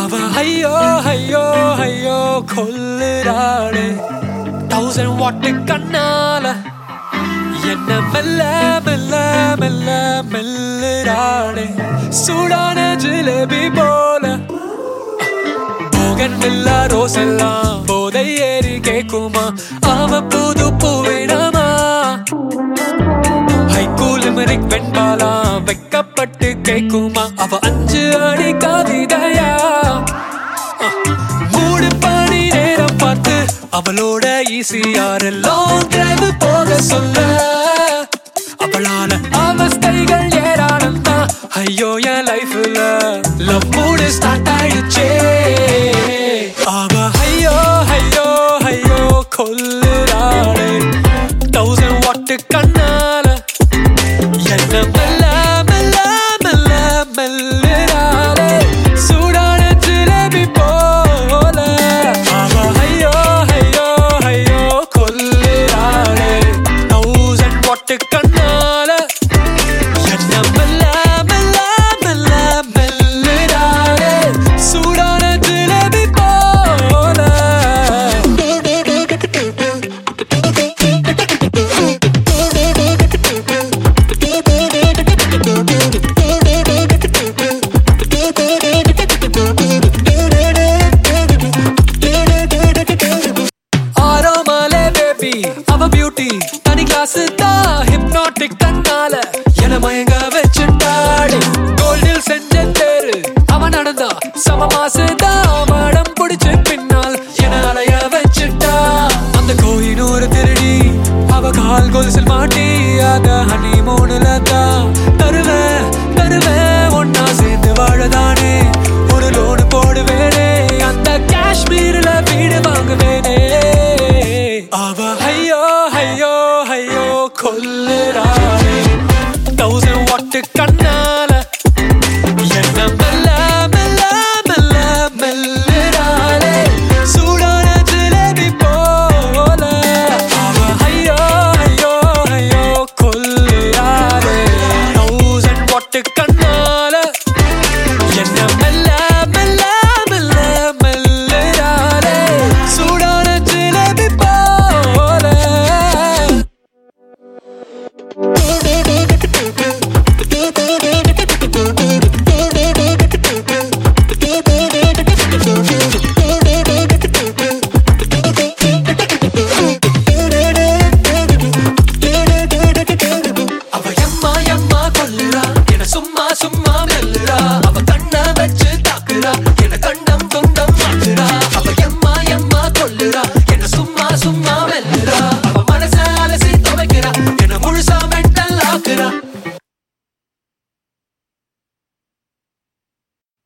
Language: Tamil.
அவ ஐயோ ஐயோ ஐயோ கொல்லுறாளே தௌசண்ட் வாட்டு கண்ணால என்ன மெல்ல மெல்ல மெல்ல மெல்லுறாளே சூடான ஜிலேபி போல போகன் மில்ல ரோஸ் எல்லாம் போதை ஏறி கேக்குமா அவ புது பூவிடமா ஹைகூல் மெரிக் வெண்பாலா வைக்கப்பட்டு கேக்குமா அவ அஞ்சு அடி கவிதையா மூடு பணி நேரம் பார்த்து அவளோட ஈசியார் லாங் டிரைவ் போக சொல்ல அவளால அவஸ்தைகள் ஏராளம் தான் ஐயோ என் லைஃப்ல லவ் மூடு ஸ்டார்ட் ஆயிடுச்சே அவ ஐயோ ஐயோ ஐயோ கொல்லுறாளே தௌசண்ட் வாட்டு கண்ணால என்ன மெல்ல மெல்ல மெல்ல மெல்லுறாளே சூடான ஜிலேபி போல அவ ஐயோ ஐயோ ஐயோ கொல்லுறாளே தௌசண்ட் வாட்டு கண்ணால என்ன மெல்ல மெல்ல மெல்ல மெல்லுறாளே சூடான ஜிலேபி போல ஆரோமாலே பேபி அவ பியூட்டி தனி கிளாஸ் தான் ஹிப்னாட்டிக் தன்னால என மயங்க வச்சுட்டாடி கோல்டில் செஞ்ச தேரு அவன் நடந்தா சம மாசு